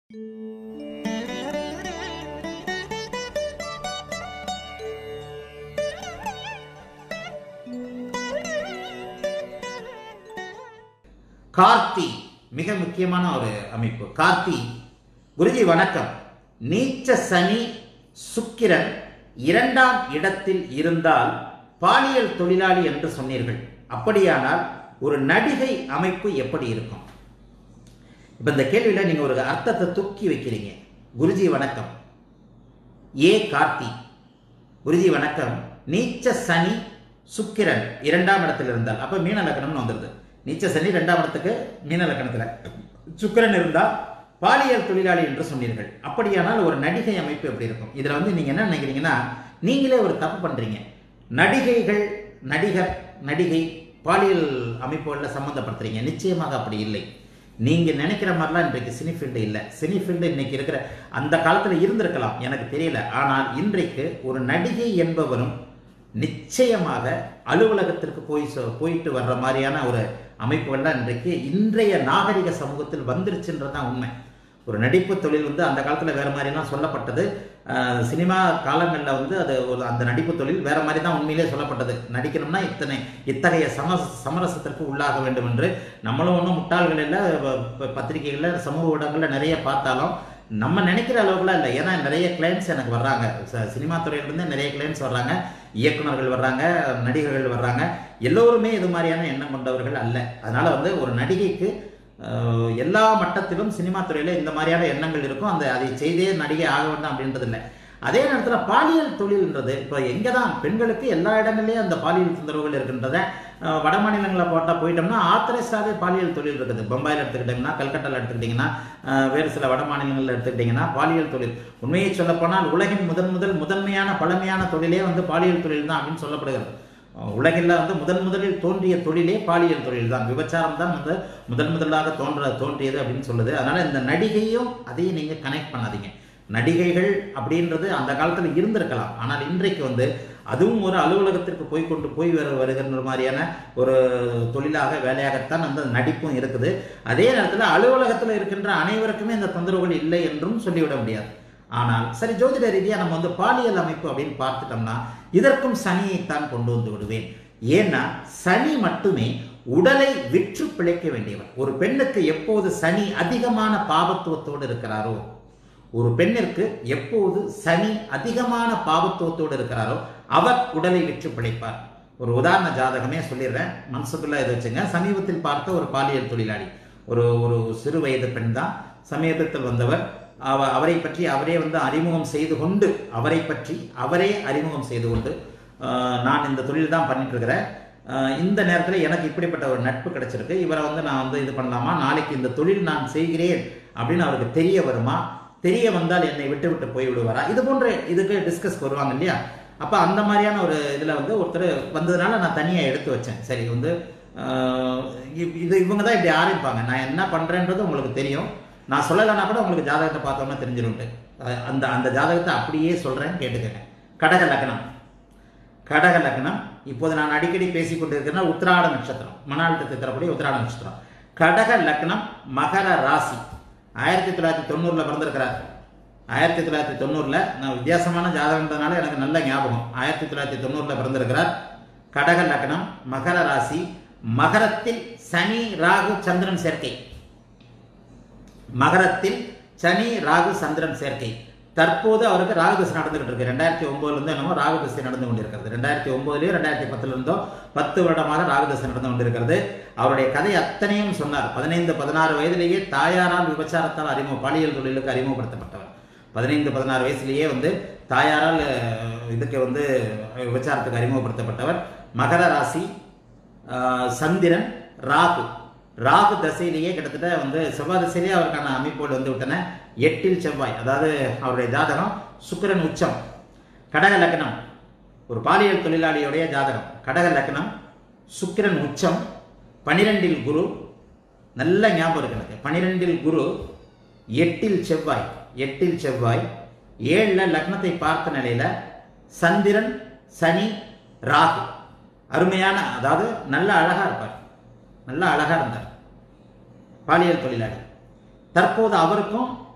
கார்த்தி மிக முக்கியமான ஒரு அமைப்பு கார்த்தி குருஜி வணக்கம் நீச்ச சனி சுக்கிரன் இரண்டாம் இடத்தில் இருந்தால் பாலியல் தொழிலாளி என்று சொன்னீர்கள் அப்படியானால் ஒரு நடிகை அமைப்பு எப்படி இருக்கும் இப்போ இந்த கேள்வியில் நீங்கள் ஒரு அர்த்தத்தை தூக்கி வைக்கிறீங்க குருஜி வணக்கம் ஏ கார்த்தி குருஜி வணக்கம் நீச்ச சனி சுக்கிரன் இரண்டாம் இடத்தில் இருந்தால் அப்போ மீன லக்கணம்னு வந்துடுது நீச்ச சனி ரெண்டாம் இடத்துக்கு மீன லக்கணத்தில் சுக்கிரன் இருந்தால் பாலியல் தொழிலாளி என்று சொன்னீர்கள் அப்படியானால் ஒரு நடிகை அமைப்பு எப்படி இருக்கும் இதில் வந்து நீங்கள் என்ன நினைக்கிறீங்கன்னா நீங்களே ஒரு தப்பு பண்ணுறீங்க நடிகைகள் நடிகர் நடிகை பாலியல் அமைப்புகளில் சம்மந்தப்படுத்துறீங்க நிச்சயமாக அப்படி இல்லை நீங்கள் நினைக்கிற மாதிரிலாம் இன்றைக்கு சினி ஃபீல்டு இல்லை சினி ஃபீல்டு இன்னைக்கு இருக்கிற அந்த காலத்தில் இருந்திருக்கலாம் எனக்கு தெரியல ஆனால் இன்றைக்கு ஒரு நடிகை என்பவரும் நிச்சயமாக அலுவலகத்திற்கு போய் சொ- போயிட்டு வர்ற மாதிரியான ஒரு அமைப்புகள்லாம் இன்றைக்கு இன்றைய நாகரிக சமூகத்தில் வந்துருச்சுன்றது தான் உண்மை ஒரு நடிப்பு தொழில் வந்து அந்த காலத்தில் வேற மாதிரிலாம் சொல்லப்பட்டது அஹ், சினிமா காலங்களில் வந்து அது ஒரு அந்த நடிப்பு தொழில் வேற மாதிரி தான் உண்மையிலே சொல்லப்பட்டது நடிக்கணும்னா இத்தனை இத்தகைய சம சமரசத்திற்கு உள்ளாக வேண்டும் என்று நம்மளும் ஒன்றும் முட்டாள்கள் இல்லை பத்திரிகைகளில் சமூக ஊடகங்களில் நிறைய பார்த்தாலும் நம்ம நினைக்கிற அளவுக்குலாம் இல்லை ஏன்னா நிறைய கிளைண்ட்ஸ் எனக்கு வர்றாங்க ச- சினிமா துறையிலிருந்து நிறைய கிளைண்ட்ஸ் வர்றாங்க இயக்குனர்கள் வர்றாங்க நடிகர்கள் வர்றாங்க எல்லோருமே இது மாதிரியான எண்ணம் கொண்டவர்கள் அல்ல அதனால வந்து ஒரு நடிகைக்கு அஹ், எல்லா மட்டத்திலும் சினிமா துறையில் இந்த மாதிரியான எண்ணங்கள் இருக்கும் அந்த அதை செய்தே நடிகை ஆக வேண்டும் அப்படின்றது இல்லை அதே நேரத்தில் பாலியல் தொழில்ன்றது இப்போ எங்கே தான் பெண்களுக்கு எல்லா இடங்கள்லையும் அந்த பாலியல் தொந்தரவுகள் இருக்கின்றத அஹ், வட மாநிலங்களில் போட்டால் போயிட்டோம்னா ஆத்தரைஸாகவே பாலியல் தொழில் இருக்குது பம்பாயில் எடுத்துக்கிட்டிங்கன்னா கல்கட்டாவில் எடுத்துக்கிட்டிங்கன்னா அஹ், வேறு சில வட மாநிலங்களில் எடுத்துக்கிட்டிங்கன்னா பாலியல் தொழில் உண்மையை சொல்லப்போனால் உலகின் முதன் முதல் முதன்மையான பழமையான தொழிலே வந்து பாலியல் தொழில் தான் அப்படின்னு சொல்லப்படுகிறது அஹ், உலகில் வந்து முதன் முதலில் தோன்றிய தொழிலே பாலியல் தொழில் தான் விபச்சாரம் தான் வந்து முதன் முதலாக தோன்ற தோன்றியது அப்படின்னு சொல்லுது அதனால இந்த நடிகையும் அதையும் நீங்க கனெக்ட் பண்ணாதீங்க நடிகைகள் அப்படின்றது அந்த காலத்தில் இருந்திருக்கலாம் ஆனால் இன்றைக்கு வந்து அதுவும் ஒரு அலுவலகத்திற்கு போய் கொண்டு போய் வர வருகின்ற மாதிரியான ஒரு தொழிலாக வேலையாகத்தான் அந்த நடிப்பும் இருக்குது அதே நேரத்தில் அலுவலகத்தில் இருக்கின்ற அனைவருக்குமே இந்த தொந்தரவுகள் இல்லை என்றும் சொல்லிவிட முடியாது ஆனால் சரி ஜோதிட ரீதியாக நம்ம வந்து பாலியல் அமைப்பு அப்படின்னு பார்த்துட்டோம்னா இதற்கும் சனியைத்தான் கொண்டு வந்து விடுவேன் ஏன்னா சனி மட்டுமே உடலை விற்று பிழைக்க வேண்டியவர் ஒரு பெண்ணுக்கு எப்போது சனி அதிகமான பாபத்துவத்தோடு இருக்கிறாரோ ஒரு பெண்ணிற்கு எப்போது சனி அதிகமான பாபத்துவத்தோடு இருக்கிறாரோ அவர் உடலை விற்று பிழைப்பார் ஒரு உதாரண ஜாதகமே சொல்லிடுறேன் மனசுக்குள்ள இதை வச்சுங்க சமீபத்தில் பார்த்த ஒரு பாலியல் தொழிலாளி ஒரு ஒரு சிறு வயது பெண் தான் சமீபத்தில் வந்தவர் அவ அவரை பற்றி அவரே வந்து அறிமுகம் செய்து கொண்டு அவரை பற்றி அவரே அறிமுகம் செய்து கொண்டு ஆஹ், நான் இந்த தொழில் தான் பண்ணிட்டு இருக்கிறேன் ஆஹ், இந்த நேரத்தில் எனக்கு இப்படிப்பட்ட ஒரு நட்பு கிடைச்சிருக்கு இவரை வந்து நான் வந்து இது பண்ணலாமா நாளைக்கு இந்த தொழில் நான் செய்கிறேன் அப்படின்னு அவருக்கு தெரிய வருமா தெரிய வந்தால் என்னை விட்டு விட்டு போய் விடுவாரா இது போன்ற இதுக்கு டிஸ்கஸ் வருவாங்க இல்லையா அப்போ அந்த மாதிரியான ஒரு இதில் வந்து ஒருத்தர் வந்ததுனால நான் தனியாக எடுத்து வச்சேன் சரி வந்து ஆஹ், இ- இது இவங்க தான் இப்படி ஆரம்பிப்பாங்க நான் என்ன பண்ணுறேன்றது உங்களுக்கு தெரியும் நான் சொல்லலைன்னா கூட உங்களுக்கு ஜாதகத்தை பார்த்தோம்னா தெரிஞ்சிரும்ட்டு அஹ் அந்த அந்த ஜாதகத்தை அப்படியே சொல்கிறேன் கேட்டுக்கங்க கடக லக்னம் கடக லக்னம் இப்போது நான் அடிக்கடி பேசிக் கொண்டிருக்கிறேன் உத்திராட நட்சத்திரம் மன அழுத்தத்தை தரக்கூடிய உத்திராட நட்சத்திரம் கடக லக்னம் மகர ராசி ஆயிரத்தி தொள்ளாயிரத்தி தொண்ணூறில் பிறந்திருக்கிறார் ஆயிரத்தி தொள்ளாயிரத்தி தொண்ணூறில் நான் வித்தியாசமான ஜாதகம்ன்றதுனால எனக்கு நல்ல ஞாபகம் ஆயிரத்தி தொள்ளாயிரத்தி தொண்ணூறில் பிறந்திருக்கிறார் கடக லக்னம் மகர ராசி மகரத்தில் சனி ராகு சந்திரன் சேர்க்கை மகரத்தில் சனி ராகு சந்திரன் சேர்க்கை தற்போது அவருக்கு ராகு திசை நடந்துகிட்டு இருக்கு ரெண்டாயிரத்தி ஒன்பதுல இருந்து என்னமோ ராகு திசை நடந்து கொண்டிருக்கிறது ரெண்டாயிரத்தி ஒன்பதுலயோ ரெண்டாயிரத்தி பத்துல இருந்தோ பத்து வருடமாக ராகு திசை நடந்து கொண்டிருக்கிறது அவருடைய கதை அத்தனையும் சொன்னார் பதினைந்து பதினாறு வயதிலேயே தாயாரால் விபச்சாரத்தால் அறிமுக பாலியல் தொழிலுக்கு அறிமுகப்படுத்தப்பட்டவர் பதினைந்து பதினாறு வயசுலேயே வந்து தாயாரால் அஹ், இதுக்கு வந்து விபச்சாரத்துக்கு அறிமுகப்படுத்தப்பட்டவர் மகர ராசி ஆஹ் சந்திரன் ராகு ராகு தசையிலேயே கிட்டத்தட்ட வந்து செவ்வாய் தசையிலேயே அவருக்கான அமைப்புகள் வந்து விட்டன எட்டில் செவ்வாய் அதாவது அவருடைய ஜாதகம் சுக்கிரன் உச்சம் கடக லக்னம் ஒரு பாலியல் தொழிலாளியுடைய ஜாதகம் கடக லக்னம் சுக்கிரன் உச்சம் பனிரெண்டில் குரு நல்ல ஞாபகம் இருக்கு எனக்கு பனிரெண்டில் குரு எட்டில் செவ்வாய் எட்டில் செவ்வாய் ஏழில் லக்னத்தை பார்த்த நிலையில சந்திரன் சனி ராகு அருமையான அதாவது நல்ல அழகா இருப்பார் நல்ல அழகா இருந்தார் பாலியல் தொழிலாளி தற்போது அவருக்கும்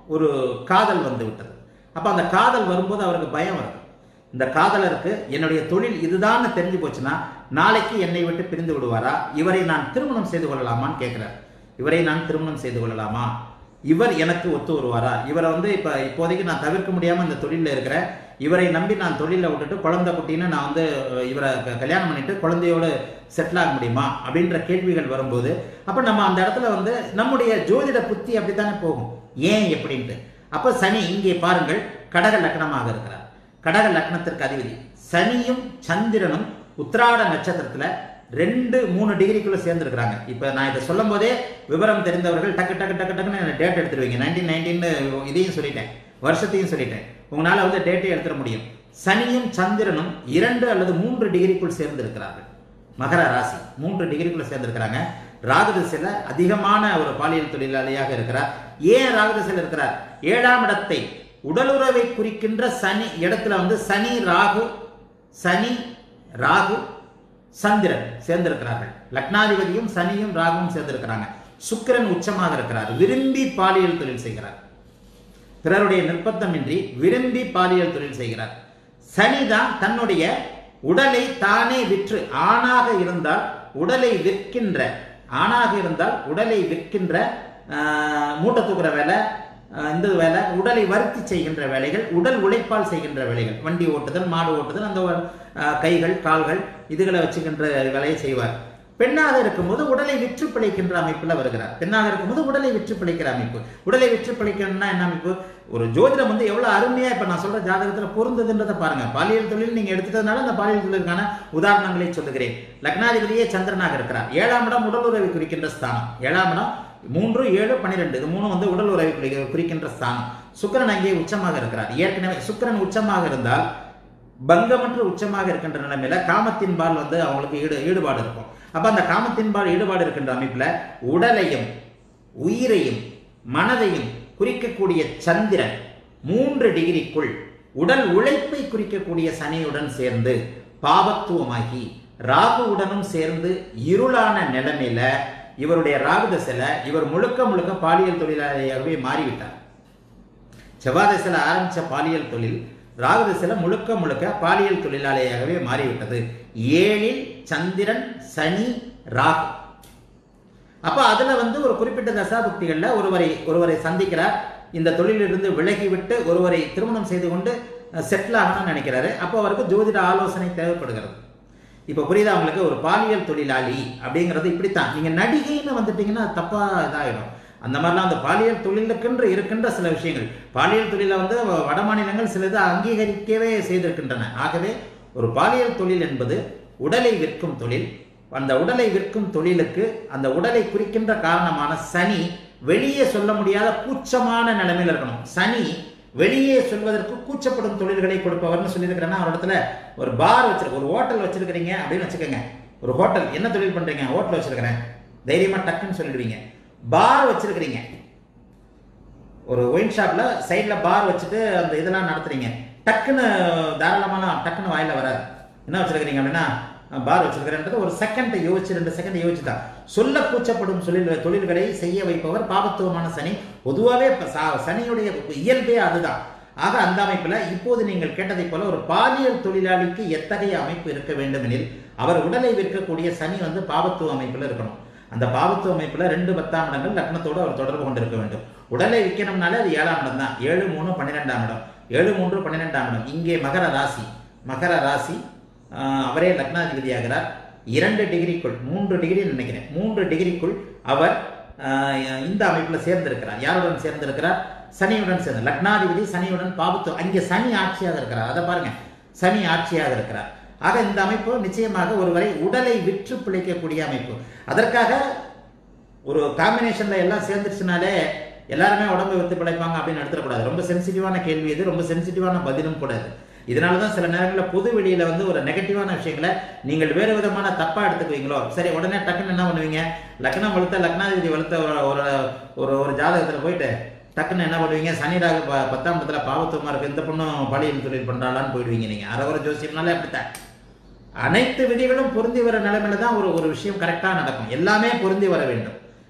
ஒரு காதல் வந்து விட்டது அப்போ அந்த காதல் வரும்போது அவருக்கு பயம் வருது இந்த காதலருக்கு என்னுடைய தொழில் இதுதான்னு தெரிஞ்சு போச்சுன்னா நாளைக்கு என்னை விட்டு பிரிந்து விடுவாரா இவரை நான் திருமணம் செய்து கொள்ளலாமான்னு கேட்கிறார் இவரை நான் திருமணம் செய்து கொள்ளலாமா இவர் எனக்கு ஒத்து வருவாரா இவரை வந்து இப்போ இப்போதைக்கு நான் தவிர்க்க முடியாமல் இந்த தொழிலில் இருக்கிறேன் இவரை நம்பி நான் தொழிலில் விட்டுட்டு குழந்தை குட்டின்னு நான் வந்து அஹ், இவரை க- கல்யாணம் பண்ணிட்டு குழந்தையோடு செட்டில் ஆக முடியுமா அப்படின்ற கேள்விகள் வரும்போது அப்போ நம்ம அந்த இடத்துல வந்து நம்முடைய ஜோதிட புத்தி அப்படித்தானே போகும் ஏன் எப்படின்ட்டு அப்போ சனி இங்கே பாருங்கள் கடக லக்னமாக இருக்கிறார் கடக லக்னத்திற்கு அதிபதி சனியும் சந்திரனும் உத்திராட நட்சத்திரத்துல ரெண்டு மூணு டிகிரிக்குள்ள சேர்ந்துருக்கிறாங்க இப்போ நான் இதை சொல்லும் போதே விவரம் தெரிந்தவர்கள் டக்கு டக்கு டக்கு டக்குன்னு டேட் எடுத்துருவீங்க நைன்டீன் நைன்டீன் இதையும் சொல்லிட்டேன் வருஷத்தையும் சொல்லிட்டேன் உங்களால வந்து டேட்டை எடுத்துட முடியும் சனியும் சந்திரனும் இரண்டு அல்லது மூன்று டிகிரிக்குள் சேர்ந்து இருக்கிறார்கள் மகர ராசி மூன்று டிகிரிக்குள்ள சேர்ந்திருக்கிறாங்க ராகுதிசையில் அதிகமான ஒரு பாலியல் தொழிலாளியாக இருக்கிறார் ஏன் ராகுதிசையில் இருக்கிறார் ஏழாம் இடத்தை உடலுறவை குறிக்கின்ற சனி இடத்துல வந்து சனி ராகு சனி ராகு சந்திரன் சேர்ந்திருக்கிறார்கள் லக்னாதிபதியும் சனியும் ராகுவும் சேர்ந்திருக்கிறாங்க சுக்கிரன் உச்சமாக இருக்கிறார் விரும்பி பாலியல் தொழில் செய்கிறார் பிறருடைய நிர்பந்தமின்றி விரும்பி பாலியல் தொழில் செய்கிறார் சனி தான் தன்னுடைய உடலை தானே விற்று ஆணாக இருந்தால் உடலை விற்கின்ற ஆணாக இருந்தால் உடலை விற்கின்ற ஆஹ், மூட்டை தூக்குற வேலை ஆஹ், இந்த வேலை உடலை வருத்தி செய்கின்ற வேலைகள் உடல் உழைப்பால் செய்கின்ற வேலைகள் வண்டி ஓட்டுதல் மாடு ஓட்டுதல் அந்த ஆஹ், கைகள் கால்கள் இதுகளை வச்சுக்கின்ற வேலையை செய்வார் பெண்ணாக இருக்கும்போது உடலை விற்று பிழைக்கின்ற அமைப்புல வருகிறார் பெண்ணாக இருக்கும்போது உடலை விற்று பிழைக்கிற அமைப்பு உடலை விற்று பிழைக்கணும்னா என்ன அமைப்பு ஒரு ஜோதிடம் வந்து எவ்வளவு அருமையா இப்ப நான் சொல்ற ஜாதகத்துல பொருந்ததுன்றதை பாருங்க பாலியல் தொழில் நீங்க எடுத்துட்டதுனால அந்த பாலியல் தொழிலுக்கான உதாரணங்களை சொல்லுகிறேன் லக்னாதிபதியே சந்திரனாக இருக்கிறார் ஏழாம் இடம் உடல் உறவை குறிக்கின்ற ஸ்தானம் ஏழாம் இடம் மூன்று ஏழு பன்னிரெண்டு இது மூணு வந்து உடல் உறவை குறி- குறிக்கின்ற ஸ்தானம் சுக்கிரன் அங்கே உச்சமாக இருக்கிறார் ஏற்கனவே சுக்கிரன் உச்சமாக இருந்தால் பங்கமற்ற உச்சமாக இருக்கின்ற நிலைமையில காமத்தின்பால் வந்து அவங்களுக்கு ஈடு ஈடுபாடு இருக்கும் அப்ப அந்த காமத்தின்பால் ஈடுபாடு இருக்கின்ற அமைப்புல உடலையும் உயிரையும் மனதையும் குறிக்கக்கூடிய சந்திரன் மூன்று டிகிரிக்குள் உடல் உழைப்பை குறிக்கக்கூடிய சனியுடன் சேர்ந்து பாவத்துவமாகி ராகுவுடனும் சேர்ந்து இருளான நிலைமையில இவருடைய ராகு தசையில இவர் முழுக்க முழுக்க பாலியல் தொழிலாளியாகவே மாறிவிட்டார் செவ்வாய் திசையில ஆரம்பிச்ச பாலியல் தொழில் ராகு திசையில முழுக்க முழுக்க பாலியல் தொழிலாளியாகவே மாறிவிட்டது ஏழில் சந்திரன் சனி ராகு அப்ப அதுல வந்து ஒரு குறிப்பிட்ட தசாபுக்திகள்ல ஒருவரை ஒருவரை சந்திக்கிறார் இந்த தொழிலிருந்து விலகிவிட்டு ஒருவரை திருமணம் செய்து கொண்டு செட்டில் ஆகணும்னு நினைக்கிறாரு அப்போ அவருக்கு ஜோதிட ஆலோசனை தேவைப்படுகிறது இப்போ புரியுதா உங்களுக்கு ஒரு பாலியல் தொழிலாளி அப்படிங்கிறது இப்படித்தான் நீங்க நடிகைன்னு வந்துட்டீங்கன்னா அது தப்பா இதாயிடும் அந்த மாதிரிலாம் அந்த பாலியல் தொழிலுக்கென்று இருக்கின்ற சில விஷயங்கள் பாலியல் தொழிலை வந்து வ- வட மாநிலங்கள் சிலது அங்கீகரிக்கவே செய்திருக்கின்றன ஆகவே ஒரு பாலியல் தொழில் என்பது உடலை விற்கும் தொழில் அந்த உடலை விற்கும் தொழிலுக்கு அந்த உடலை குறிக்கின்ற காரணமான சனி வெளியே சொல்ல முடியாத கூச்சமான நிலைமையில் இருக்கணும் சனி வெளியே சொல்வதற்கு கூச்சப்படும் தொழில்களை கொடுப்பவர்னு சொல்லியிருக்கிறேன்னா ஒரு இடத்துல ஒரு பார் வச்சிருக்க ஒரு ஹோட்டல் வச்சிருக்கிறீங்க அப்படின்னு வச்சுக்கோங்க ஒரு ஹோட்டல் என்ன தொழில் பண்றீங்க ஹோட்டல் வச்சிருக்கிறேன் தைரியமா டக்குன்னு சொல்லிடுவீங்க பார் வச்சிருக்கிறீங்க ஒரு ஒயின் ஷாப்ல சைடுல பார் வச்சுட்டு அந்த இதெல்லாம் நடத்துறீங்க டக்குன்னு தாராளமான டக்குன்னு வாயில வராது என்ன வச்சிருக்கிறீங்க அப்படின்னா பார் வச்சிருக்கிறேன்றது ஒரு செகண்ட் யோசிச்சு ரெண்டு செகண்ட் யோசிச்சு தான் சொல்ல கூச்சப்படும் தொழில் தொழில்களை செய்ய வைப்பவர் பாபத்துவமான சனி பொதுவாகவே இப்ப சா- சனியுடைய இயல்பே அதுதான் ஆக அந்த அமைப்புல இப்போது நீங்கள் கேட்டதைப் போல ஒரு பாலியல் தொழிலாளிக்கு எத்தகைய அமைப்பு இருக்க வேண்டுமெனில் அவர் உடலை விற்கக்கூடிய சனி வந்து பாவத்துவ அமைப்புல இருக்கணும் அந்த பாவத்துவ அமைப்புல ரெண்டு பத்தாம் இடங்கள் லக்னத்தோடு அவர் தொடர்பு கொண்டிருக்க வேண்டும் உடலை விற்கணும்னாலே அது ஏழாம் இடம் தான் ஏழு மூணு பன்னிரெண்டாம் இடம் ஏழு மூன்று பன்னிரெண்டாம் இடம் இங்கே மகர ராசி மகர ராசி ஆஹ், அவரே லக்னாதிபதியாகிறார் இரண்டு டிகிரிக்குள் மூன்று டிகிரி நினைக்கிறேன் மூன்று டிகிரிக்குள் அவர் ஆஹ், இந்த அமைப்புல சேர்ந்திருக்கிறார் யாருடன் சேர்ந்திருக்கிறார் சனியுடன் சேர்ந்து லக்னாதிபதி சனியுடன் பாபத்துவம் அங்கே சனி ஆட்சியாக இருக்கிறார் அதை பாருங்க சனி ஆட்சியாக இருக்கிறார் ஆக இந்த அமைப்பு நிச்சயமாக ஒருவரை உடலை விற்று பிழைக்கக்கூடிய அமைப்பு அதற்காக ஒரு காம்பினேஷன்ல எல்லாம் சேர்ந்துருச்சுனாலே எல்லாருமே உடம்பை வித்து பிழைப்பாங்க அப்படின்னு எடுத்துடக்கூடாது ரொம்ப சென்சிட்டிவான கேள்வி இது ரொம்ப சென்சிட்டிவான பதிலும் கூட இது இதனால தான் சில நேரங்களில் பொது வெளியில வந்து ஒரு நெகட்டிவான விஷயங்களை நீங்கள் வேறு விதமான தப்பா எடுத்துக்குவீங்களோ சரி உடனே டக்குன்னு என்ன பண்ணுவீங்க லக்னம் வளர்த்த லக்னாதிபதி வளர்த்த ஒரு ஒரு ஒரு ஒரு ஜாதகத்துல போயிட்டு டக்குன்னு என்ன பண்ணுவீங்க சனி ராகு ப- பத்தாம் இடத்துல பாவத்துவமா இருக்கு இந்த பொண்ணும் பாலியல் தொழில் பண்றாளான்னு போயிடுவீங்க நீங்க அறவர ஜோசியம்னாலே அப்படித்தான் அனைத்து விதிகளும் பொருந்தி வர நிலைமையில தான் ஒரு ஒரு விஷயம் கரெக்டாக நடக்கும் எல்லாமே பொருந்தி வர வேண்டும்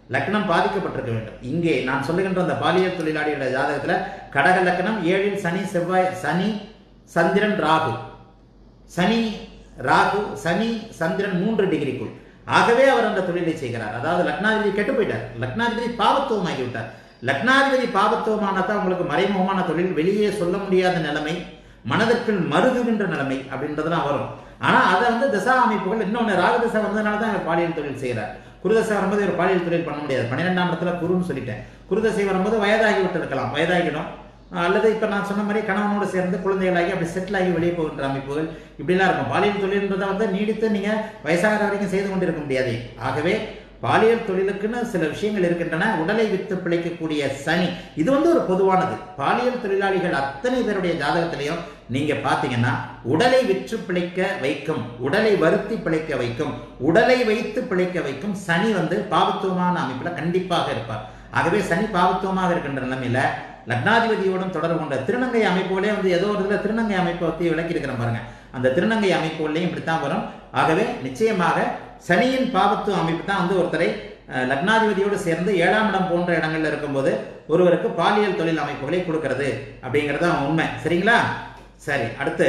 லக்னம் பாதிக்கப்பட்டிருக்க வேண்டும் இங்கே நான் சொல்லுகின்ற அந்த பாலியல் தொழிலாளியோட ஜாதகத்துல கடக லக்னம் ஏழில் சனி செவ்வாய் சனி சந்திரன் ராகு சனி ராகு சனி சந்திரன் மூன்று டிகிரிக்குள் ஆகவே அவர் அந்த தொழிலை செய்கிறார் அதாவது லக்னாதிபதி கெட்டு போயிட்டார் லக்னாதிபதி பாவத்துவமாகி விட்டார் லக்னாதிபதி பாவத்துவமானதான் உங்களுக்கு மறைமுகமான தொழில் வெளியே சொல்ல முடியாத நிலைமை மனதிற்குள் மருகுகின்ற நிலைமை அப்படின்றதுலாம் வரும் ஆனா அதை வந்து தசா அமைப்புகள் இன்னொன்று ராகதசா வந்ததுனால தான் இவர் பாலியல் தொழில் செய்கிறார் குருதசை வரும்போது இவர் பாலியல் தொழில் பண்ண முடியாது பன்னிரெண்டாம் இடத்துல குருன்னு சொல்லிட்டேன் குருதசை வரும்போது வயதாகி விட்டு இருக்கலாம் வயதாகிடும் அல்லது இப்போ நான் சொன்ன மாதிரி கணவனோடு சேர்ந்து குழந்தைகளாகி அப்படி செட்டில் ஆகி வெளியே போகின்ற அமைப்புகள் இப்படிலாம் இருக்கும் பாலியல் தொழில்ன்றதை வந்து நீடித்து நீங்கள் வயசாகிற வரைக்கும் செய்து கொண்டிருக்க முடியாது ஆகவே பாலியல் தொழிலுக்குன்னு சில விஷயங்கள் இருக்கின்றன உடலை வித்து பிழைக்கக்கூடிய சனி இது வந்து ஒரு பொதுவானது பாலியல் தொழிலாளிகள் அத்தனை பேருடைய ஜாதகத்திலையும் நீங்க பாத்தீங்கன்னா உடலை விற்று பிழைக்க வைக்கும் உடலை வருத்தி பிழைக்க வைக்கும் உடலை வைத்து பிழைக்க வைக்கும் சனி வந்து பாவத்துவமான அமைப்புல கண்டிப்பாக இருப்பார் ஆகவே சனி பாவத்துவமாக இருக்கின்ற நிலைமையில லக்னாதிபதியோடும் தொடர்பு கொண்ட திருநங்கை அமைப்புகளே வந்து ஏதோ ஒரு இதில் திருநங்கை அமைப்பை பற்றி விளக்கி இருக்கிறேன் பாருங்க அந்த திருநங்கை அமைப்புகள்லையும் இப்படித்தான் வரும் ஆகவே நிச்சயமாக சனியின் பாவத்துவ அமைப்பு தான் வந்து ஒருத்தரை அஹ், லக்னாதிபதியோடு சேர்ந்து ஏழாம் இடம் போன்ற இடங்கள்ல இருக்கும்போது ஒருவருக்கு பாலியல் தொழில் அமைப்புகளை கொடுக்கிறது அப்படிங்கிறது தான் உண்மை சரிங்களா சரி அடுத்து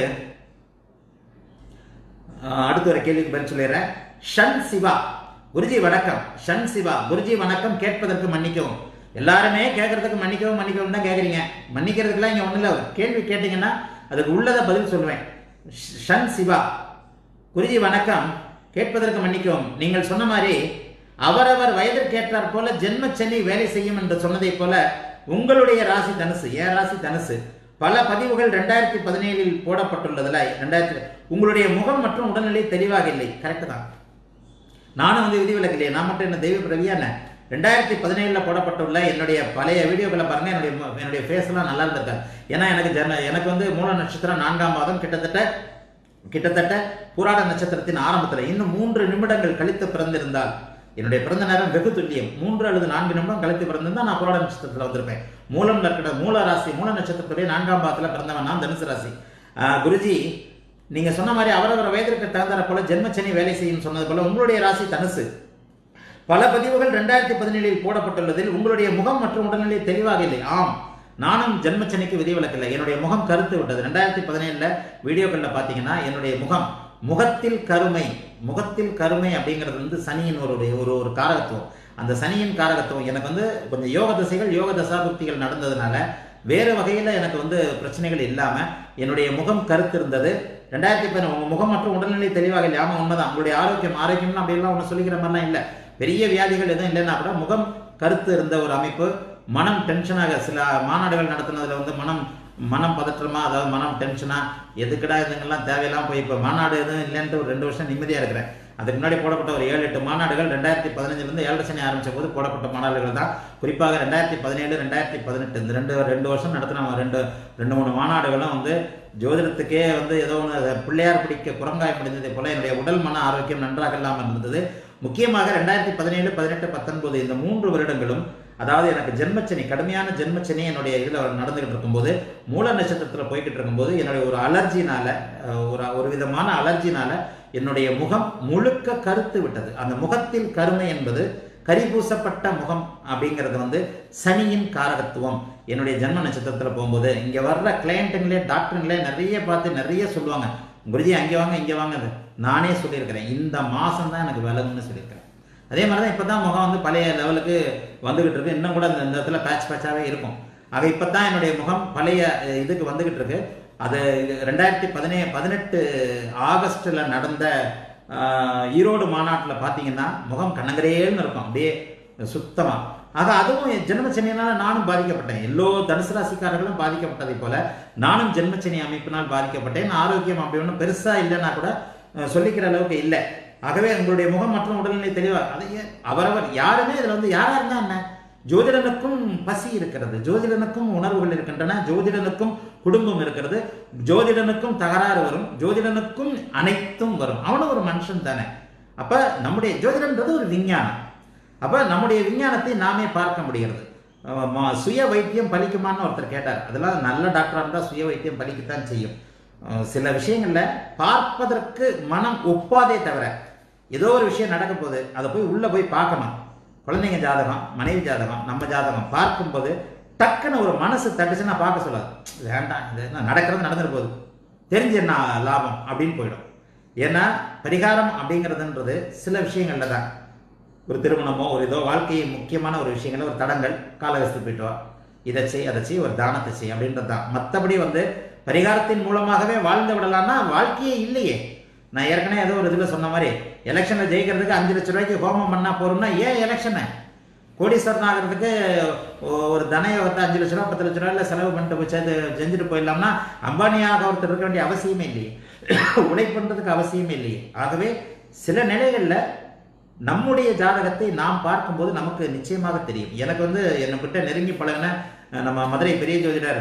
அஹ், அடுத்து ஒரு கேள்விக்கு பதில் சொல்லிடுறேன் ஷன் சிவா குருஜி வணக்கம் ஷன் சிவா குருஜி வணக்கம் கேட்பதற்கு மன்னிக்கவும் எல்லாருமே கேட்கறதுக்கு மன்னிக்கவும் மன்னிக்கவும் தான் கேட்குறீங்க மன்னிக்கிறதுக்குலாம் இங்கே ஒன்றும் இல்லை கேள்வி கேட்டிங்கன்னா அதுக்கு உள்ளதை பதில் சொல்லுவேன் ஷ்- ஷன் சிவா குருஜி வணக்கம் கேட்பதற்கு மன்னிக்கவும் நீங்கள் சொன்ன மாதிரி அவரவர் வயதிற்கேற்றாற் போல ஜென்மச்சனி வேலை செய்யும் என்று சொன்னதைப் போல உங்களுடைய ராசி தனுசு என் ராசி தனுசு பல பதிவுகள் ரெண்டாயிரத்தி பதினேழில் போடப்பட்டுள்ளதுல ரெண்டாயிரத்தி உங்களுடைய முகம் மற்றும் உடல்நிலை தெளிவாக இல்லை கரெக்டு தான் நானும் வந்து விதிவிலக்கு இல்லையே நான் மட்டும் என்ன தெய்வ பிரவியா என்ன ரெண்டாயிரத்தி பதினேழில் போடப்பட்டுள்ள என்னுடைய பழைய வீடியோக்களை பாருங்க என்னுடைய மு- என்னுடைய ஃபேஸ் எல்லாம் நல்லா இருந்திருக்காது ஏன்னா எனக்கு ஜன எனக்கு வந்து மூல நட்சத்திரம் நான்காம் மாதம் கிட்டத்தட்ட கிட்டத்தட்ட புராட நட்சத்திரத்தின் ஆரம்பத்தில் இன்னும் மூன்று நிமிடங்கள் கழித்து பிறந்திருந்தால் என்னுடைய பிறந்த நேரம் வெகு துல்லியம் மூன்று அல்லது நான்கு நிமிடம் கழித்து பிறந்திருந்தா நான் புராட நட்சத்திரத்தில் வந்திருப்பேன் மூலம் லக்கட மூல ராசி மூல நட்சத்திரத்துடைய நான்காம் பாதத்தில் பிறந்தவன் நான் தனுசு ராசி ஆஹ் குருஜி நீங்க சொன்ன மாதிரி அவரவர் வயதிற்கு தகுந்தாற போல ஜென்மச்சனி வேலை செய்யும் சொன்னது போல உங்களுடைய ராசி தனுசு பல பதிவுகள் ரெண்டாயிரத்தி பதினேழில் போடப்பட்டுள்ளதில் உங்களுடைய முகம் மற்றும் உடல்நிலை தெளிவாக இல்லை ஆம் நானும் ஜென்மச்சனிக்கு விதிவிலக்கில்லை என்னுடைய முகம் கருத்து விட்டது ரெண்டாயிரத்தி பதினேழுல வீடியோக்களில் பார்த்தீங்கன்னா என்னுடைய முகம் முகத்தில் கருமை முகத்தில் கருமை அப்படிங்கிறது வந்து சனியின் ஒரு ஒரு ஒரு காரகத்துவம் அந்த சனியின் காரகத்துவம் எனக்கு வந்து கொஞ்சம் யோக திசைகள் யோக தசாபுக்திகள் நடந்ததுனால வேறு வகையில் எனக்கு வந்து பிரச்சனைகள் இல்லாமல் என்னுடைய முகம் கருத்து இருந்தது ரெண்டாயிரத்தி பதினொன்று உங்கள் முகம் மற்றும் உடல்நிலை தெளிவாக இல்லை ஆமாம் உண்மைதான் உங்களுடைய ஆரோக்கியம் ஆரோக்கியம்லாம் அப்படியெல்லாம் ஒன்று சொல்லிக்கிற மாதிரிலாம் இல்லை பெரிய வியாதிகள் எதுவும் இல்லைன்னா கூட முகம் கருத்து இருந்த ஒரு அமைப்பு மனம் டென்ஷனாக சில மாநாடுகள் நடத்துனதுல வந்து மனம் மனம் பதற்றமா அதாவது மனம் டென்ஷனா எதுக்குடா இதுங்கெல்லாம் தேவையில்லாம போய் இப்போ மாநாடு எதுவும் இல்லைன்ட்டு ஒரு ரெண்டு வருஷம் நிம்மதியா இருக்கிறேன் அதுக்கு முன்னாடி போடப்பட்ட ஒரு ஏழு எட்டு மாநாடுகள் ரெண்டாயிரத்தி பதினஞ்சுலேருந்து ஏழரை சனி ஆரம்பிச்ச போது போடப்பட்ட மாநாடுகள் தான் குறிப்பாக ரெண்டாயிரத்தி பதினேழு ரெண்டாயிரத்தி பதினெட்டு இந்த ரெண்டு ரெண்டு வருஷம் நடத்தின ரெண்டு ரெண்டு மூணு மாநாடுகளும் வந்து ஜோதிடத்துக்கே வந்து ஏதோ ஒன்று பிள்ளையார் பிடிக்க குரங்காய் முடிந்ததை போல என்னுடைய உடல் மன ஆரோக்கியம் நன்றாக இல்லாமல் இருந்தது முக்கியமாக ரெண்டாயிரத்தி பதினேழு பதினெட்டு பத்தொன்பது இந்த மூன்று வருடங்களும் அதாவது எனக்கு ஜென்மச்சனி கடுமையான ஜென்மச்சனி என்னுடைய இதில் நடந்துகிட்டு இருக்கும்போது மூல நட்சத்திரத்தில் போய்கிட்டு இருக்கும்போது என்னுடைய ஒரு அலர்ஜினால அஹ், ஒரு ஒரு விதமான அலர்ஜினால என்னுடைய முகம் முழுக்க கருத்து விட்டது அந்த முகத்தில் கருமை என்பது கரிபூசப்பட்ட முகம் அப்படிங்கிறது வந்து சனியின் காரகத்துவம் என்னுடைய ஜென்ம நட்சத்திரத்தில் போகும்போது இங்கே வர்ற கிளையண்ட்டுங்களே டாக்டருங்களே நிறைய பார்த்து நிறைய சொல்லுவாங்க குருஜி அங்கே வாங்க இங்கே வாங்க நானே சொல்லியிருக்கிறேன் இந்த மாதம் தான் எனக்கு விலகுன்னு சொல்லியிருக்கிறேன் அதே மாதிரி தான் இப்போ தான் முகம் வந்து பழைய லெவலுக்கு வந்துகிட்டு இருக்கு இன்னும் கூட இந்த இந்த இடத்துல பேட்ச் பேட்சாகவே இருக்கும் ஆக இப்போ தான் என்னுடைய முகம் பழைய அஹ், இதுக்கு வந்துகிட்டு இருக்கு அது ரெண்டாயிரத்தி பதினே பதினெட்டு ஆகஸ்டில் நடந்த ஆஹ், ஈரோடு மாநாட்டில் பார்த்தீங்கன்னா முகம் கண்ணங்கரேன்னு இருக்கும் அப்படியே சுத்தமாக ஆக அதுவும் என் ஜென்மச்சனியினால நானும் பாதிக்கப்பட்டேன் எல்லோ தனுசு ராசிக்காரர்களும் பாதிக்கப்பட்டதை போல நானும் ஜென்மச்சனி அமைப்பினால் பாதிக்கப்பட்டேன் ஆரோக்கியம் அப்படி ஒன்றும் பெருசாக இல்லைன்னா கூட அஹ், சொல்லிக்கிற அளவுக்கு இல்லை ஆகவே உங்களுடைய முகம் மற்றும் உடல்நிலை தெளிவாக அதை ஏன் அவரவர் யாருமே இதில் வந்து யாராக இருந்தா என்ன ஜோதிடனுக்கும் பசி இருக்கிறது ஜோதிடனுக்கும் உணர்வுகள் இருக்கின்றன ஜோதிடனுக்கும் குடும்பம் இருக்கிறது ஜோதிடனுக்கும் தகராறு வரும் ஜோதிடனுக்கும் அனைத்தும் வரும் அவனும் ஒரு மனுஷன் தானே அப்ப நம்முடைய ஜோதிடன்றது ஒரு விஞ்ஞானம் அப்ப நம்முடைய விஞ்ஞானத்தை நாமே பார்க்க முடிகிறது அஹ் ம- சுய வைத்தியம் பலிக்குமான்னு ஒருத்தர் கேட்டார் அதெல்லாம் நல்ல டாக்டராக இருந்தால் சுய வைத்தியம் பலிக்கத்தான் செய்யும் அஹ் சில விஷயங்கள்ல பார்ப்பதற்கு மனம் ஒப்பாதே தவிர ஏதோ ஒரு விஷயம் நடக்க போகுது அதை போய் உள்ள போய் பார்க்கணும் குழந்தைங்க ஜாதகம் மனைவி ஜாதகம் நம்ம ஜாதகம் பார்க்கும்போது டக்குன்னு ஒரு மனசு தட்டுச்சுன்னா பார்க்க சொல்லாது வேண்டாம் இது என்ன நடக்கிறது நடந்துட்டு போகுது தெரிஞ்சு என்ன லாபம் அப்படின்னு போயிடும் ஏன்னா பரிகாரம் அப்படிங்கிறதுன்றது சில விஷயங்கள்ல தான் ஒரு திருமணமோ ஒரு இதோ வாழ்க்கையின் முக்கியமான ஒரு விஷயங்கள ஒரு தடங்கள் காலகஸ்து போயிட்டு வா இதை செய் அதை செய் ஒரு தானத்தை செய் அப்படின்றது தான் மற்றபடி வந்து பரிகாரத்தின் மூலமாகவே வாழ்ந்து விடலாம்னா வாழ்க்கையே இல்லையே நான் ஏற்கனவே ஏதோ ஒரு இதில் சொன்ன மாதிரி எலெக்ஷனில் ஜெயிக்கிறதுக்கு அஞ்சு லட்ச ரூபாய்க்கு ஹோமம் பண்ணா போறோம்னா ஏன் எலெக்ஷனை கோடீஸ்வரன் ஆகிறதுக்கு ஒ- ஒரு தனயோகத்தை அஞ்சு லட்ச ரூபா பத்து லட்ச ரூபாயில செலவு பண்ணிட்டு போய் சேர்த்து செஞ்சுட்டு போயிடலாம்னா அம்பானியாக ஒருத்தர் இருக்க வேண்டிய அவசியமே இல்லையே உழைப்புன்றதுக்கு அவசியமே இல்லையே ஆகவே சில நிலைகளில் நம்முடைய ஜாதகத்தை நாம் பார்க்கும்போது நமக்கு நிச்சயமாக தெரியும் எனக்கு வந்து என்னக்கிட்ட நெருங்கி பழகின அஹ், நம்ம மதுரை பெரிய ஜோதிடர்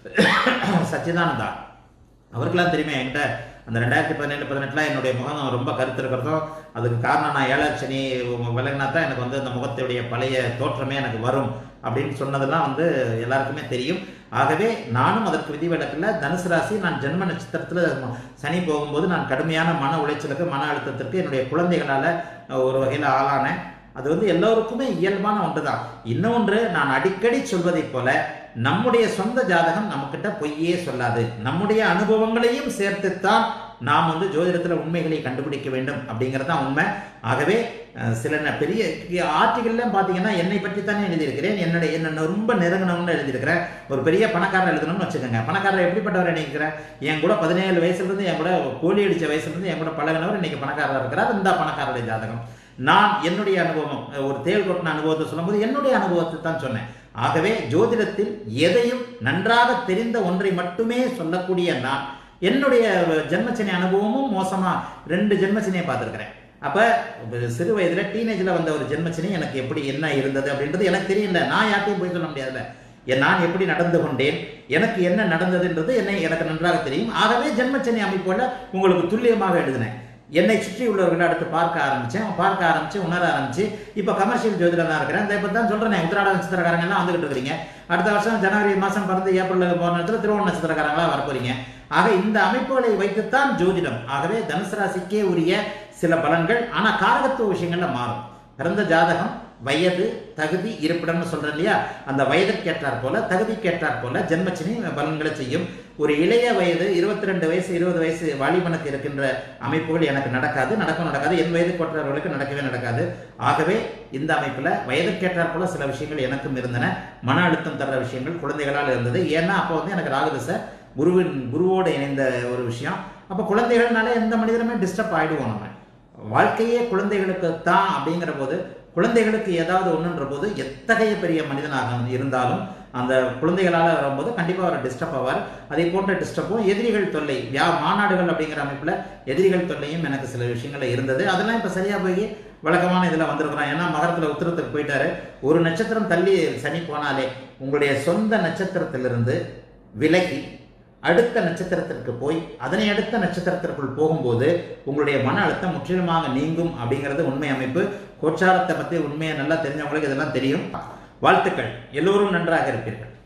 சச்சிதானந்தா அவருக்கெல்லாம் தெரியுமே என்கிட்ட அந்த ரெண்டாயிரத்தி பதினேழு பதினெட்டுல என்னுடைய முகம் ரொம்ப கருத்து இருக்கிறதும் அதுக்கு காரணம் நான் ஏழரை சனி விலகினா தான் எனக்கு வந்து அந்த முகத்துடைய பழைய தோற்றமே எனக்கு வரும் அப்படின்னு சொன்னதெல்லாம் வந்து எல்லாருக்குமே தெரியும் ஆகவே நானும் அதற்கு விதிவிலக்கில் தனுசு ராசி நான் ஜென்ம நட்சத்திரத்தில் சனி போகும்போது நான் கடுமையான மன உளைச்சலுக்கு மன அழுத்தத்திற்கு என்னுடைய குழந்தைகளால் ஒரு வகையில் ஆளானேன் அது வந்து எல்லோருக்குமே இயல்பான ஒன்று தான் இன்னொன்று நான் அடிக்கடி சொல்வதைப் போல நம்முடைய சொந்த ஜாதகம் நம்மக்கிட்ட பொய்யே சொல்லாது நம்முடைய அனுபவங்களையும் சேர்த்துத்தான் நாம் வந்து ஜோதிடத்தில் உண்மைகளை கண்டுபிடிக்க வேண்டும் அப்படிங்கிறது தான் உண்மை ஆகவே அஹ், சில ந- பெரிய ஆர்டிகல்லாம் பார்த்தீங்கன்னா என்னை பற்றி தானே எழுதியிருக்கிறேன் என்னுடைய என்ன ரொம்ப நெருங்கினவங்க எழுதியிருக்கிறேன் ஒரு பெரிய பணக்காரர் எழுதணும்னு வச்சுக்கோங்க பணக்காரர் எப்படிப்பட்டவர் நினைக்கிறேன் என் கூட பதினேழு வயசுலேருந்து என் கூட கோழி அடிச்ச வயசுலேருந்து என் கூட பழகினவர் இன்னைக்கு பணக்காரராக இருக்கிறார் இந்த பணக்காரருடைய ஜாதகம் நான் என்னுடைய அனுபவம் ஒரு தேள் கொட்டின அனுபவத்தை சொல்லும்போது என்னுடைய அனுபவத்தை தான் சொன்னேன் ஆகவே ஜோதிடத்தில் எதையும் நன்றாக தெரிந்த ஒன்றை மட்டுமே சொல்லக்கூடிய நான் என்னுடைய ஜென்மச்சனி அனுபவமும் மோசமா ரெண்டு ஜென்மச்சனியை பார்த்துருக்கிறேன் அப்ப சிறு வயதுல டீனேஜ்ல வந்த ஒரு ஜென்மச்சனி எனக்கு எப்படி என்ன இருந்தது அப்படின்றது எனக்கு தெரியல நான் யார்ட்டையும் போய் சொல்ல முடியாதுல்ல என் நான் எப்படி நடந்து கொண்டேன் எனக்கு என்ன நடந்ததுன்றது என்னை எனக்கு நன்றாக தெரியும் ஆகவே ஜென்மச்சனி அமைப்போல உங்களுக்கு துல்லியமாக எழுதினேன் என்னை சுற்றி உள்ளவர்களை அடுத்து பார்க்க ஆரம்பிச்சேன் பார்க்க ஆரம்பிச்சு உணர ஆரம்பிச்சு இப்போ கமர்ஷியல் ஜோதிடம் தான் இருக்கிறேன் இந்த இப்போ தான் சொல்றேன் உத்திராட நட்சத்திரக்காரங்க எல்லாம் வந்துகிட்டு இருக்கிறீங்க அடுத்த வருஷம் ஜனவரி மாசம் பிறந்து ஏப்ரல் போன நேரத்தில் திருவோண நட்சத்திரக்காரங்களா வரப்போறீங்க ஆக இந்த அமைப்புகளை வைத்துத்தான் ஜோதிடம் ஆகவே தனுசு ராசிக்கே உரிய சில பலன்கள் ஆனா காரகத்துவ விஷயங்கள்ல மாறும் பிறந்த ஜாதகம் வயது தகுதி இருப்பிடம்னு சொல்றேன் இல்லையா அந்த வயதுக்கு ஏற்றாற் போல தகுதிக்கு ஏற்றாற் போல ஜென்மச்சினி பலன்களை செய்யும் ஒரு இளைய வயது இருபத்தி ரெண்டு வயசு இருபது வயசு வாலிபனுக்கு இருக்கின்ற அமைப்புகள் எனக்கு நடக்காது நடக்கும் நடக்காது என் வயது கொற்றவர்களுக்கு நடக்கவே நடக்காது ஆகவே இந்த அமைப்புல வயதுக்கேற்றாற் போல சில விஷயங்கள் எனக்கும் இருந்தன மன அழுத்தம் தர்ற விஷயங்கள் குழந்தைகளால் இருந்தது ஏன்னா அப்போ வந்து எனக்கு ராகுதசை குருவின் குருவோடு இணைந்த ஒரு விஷயம் அப்போ குழந்தைகள்னாலே எந்த மனிதனுமே டிஸ்டர்ப் ஆயிடுவோம் நம்ம வாழ்க்கையே குழந்தைகளுக்கு தான் அப்படிங்கிற போது குழந்தைகளுக்கு ஏதாவது ஒன்றுன்ற போது எத்தகைய பெரிய மனிதனாக இருந்தாலும் அந்த குழந்தைகளால் வரும்போது கண்டிப்பாக அவர் டிஸ்டர்ப் ஆவார் அதே போன்ற டிஸ்டர்பும் எதிரிகள் தொல்லை யா மாநாடுகள் அப்படிங்கிற அமைப்பில் எதிரிகள் தொல்லையும் எனக்கு சில விஷயங்கள்ல இருந்தது அதெல்லாம் இப்போ சரியாக போய் வழக்கமான இதில் வந்திருக்கிறோம் ஏன்னா மகரத்தில் உத்தரத்துக்கு போயிட்டாரு ஒரு நட்சத்திரம் தள்ளி சனி போனாலே உங்களுடைய சொந்த நட்சத்திரத்திலிருந்து விலகி அடுத்த நட்சத்திரத்திற்கு போய் அதனை அடுத்த நட்சத்திரத்திற்குள் போகும்போது உங்களுடைய மன அழுத்தம் முற்றிலுமாக நீங்கும் அப்படிங்கிறது உண்மை அமைப்பு கோச்சாரத்தை பற்றி உண்மையை நல்லா தெரிஞ்சவங்களுக்கு இதெல்லாம் தெரியும் வாழ்த்துக்கள் எல்லோரும் நன்றாக இருப்பீர்கள்